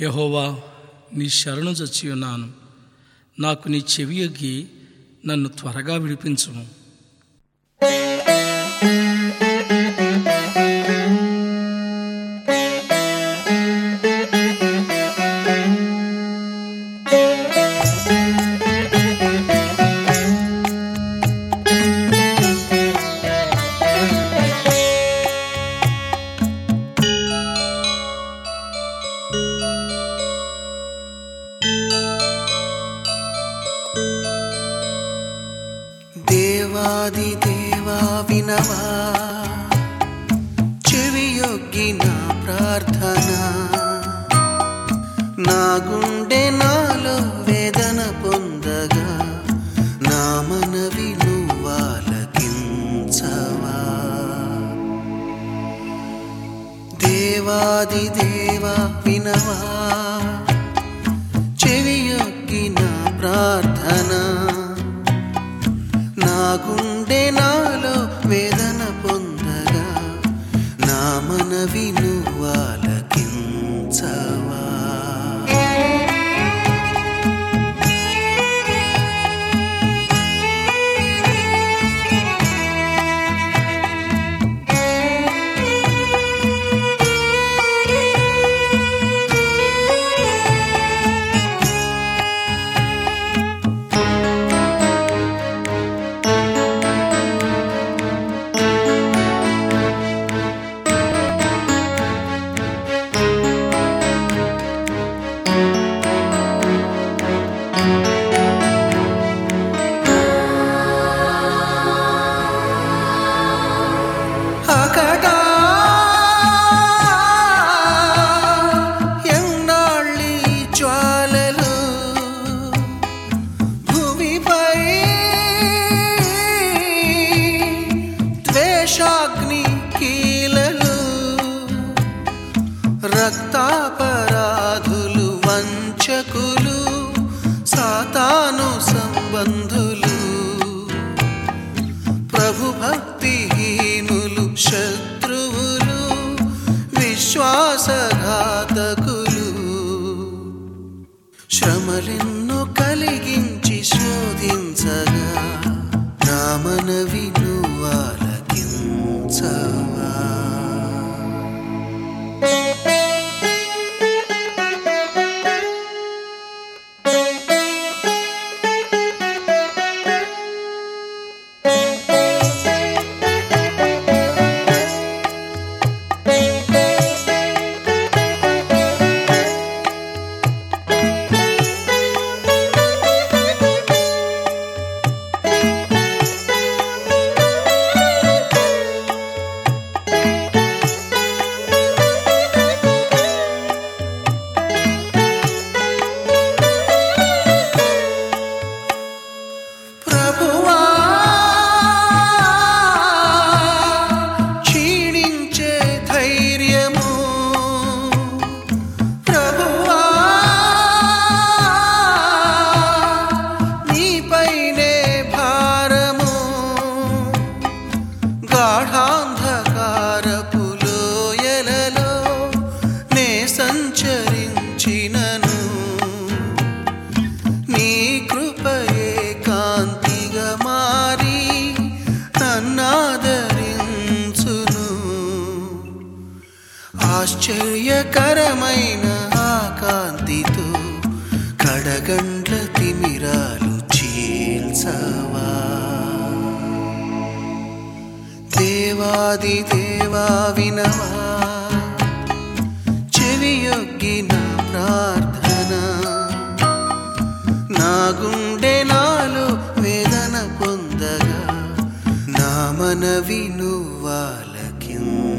యహోవా నీ శరణు చచ్చి ఉన్నాను నాకు నీ చెవియొగ్గి నన్ను త్వరగా విడిపించుము దేవాది దేవా వినవా చెవియొగ్గి నా ప్రార్థన నా గుండె నాలో వేదన పొందగా నా మనవి నువ్వాలకించవా దేవాది దేవా వినవా చెవియొగ్గి నా ప్రార్థన నా గుండె నాలో వేదన పొందగా నా మనవి నువ్వాలకించవా అకటా ఎన్నాళ్ళీ జ్వాలలు భూమిపై ద్వేషాగ్ని కీలలు రక్తాపరాధులు వంచకులు సాతాను సంబంధులు ప్రభు భక్తిహీనులు శత్రువులు విశ్వాసఘాతకులు శ్రమలెన్నో కలిగించి శోధించగా నా మనవి నువ్వాలకించవా ప్రభువా క్షీణించే ధైర్యము ప్రభువా నీపైనే భారము గాఢాంధకారపు లోయలలో నే సంచరించినను నీ కృపయే కాంతిగా మారి నన్నాదరించును ఆశ్చర్యకరమైన ఆ కాంతితో కడగండ్ల తిమిరాలు చీల్చవా దేవాది దేవా వినవా చెవియొగ్గి నా ప్రార్థన నా గుండె నాలో వేదన పొందగా నా మనవి నువ్వాలకించవా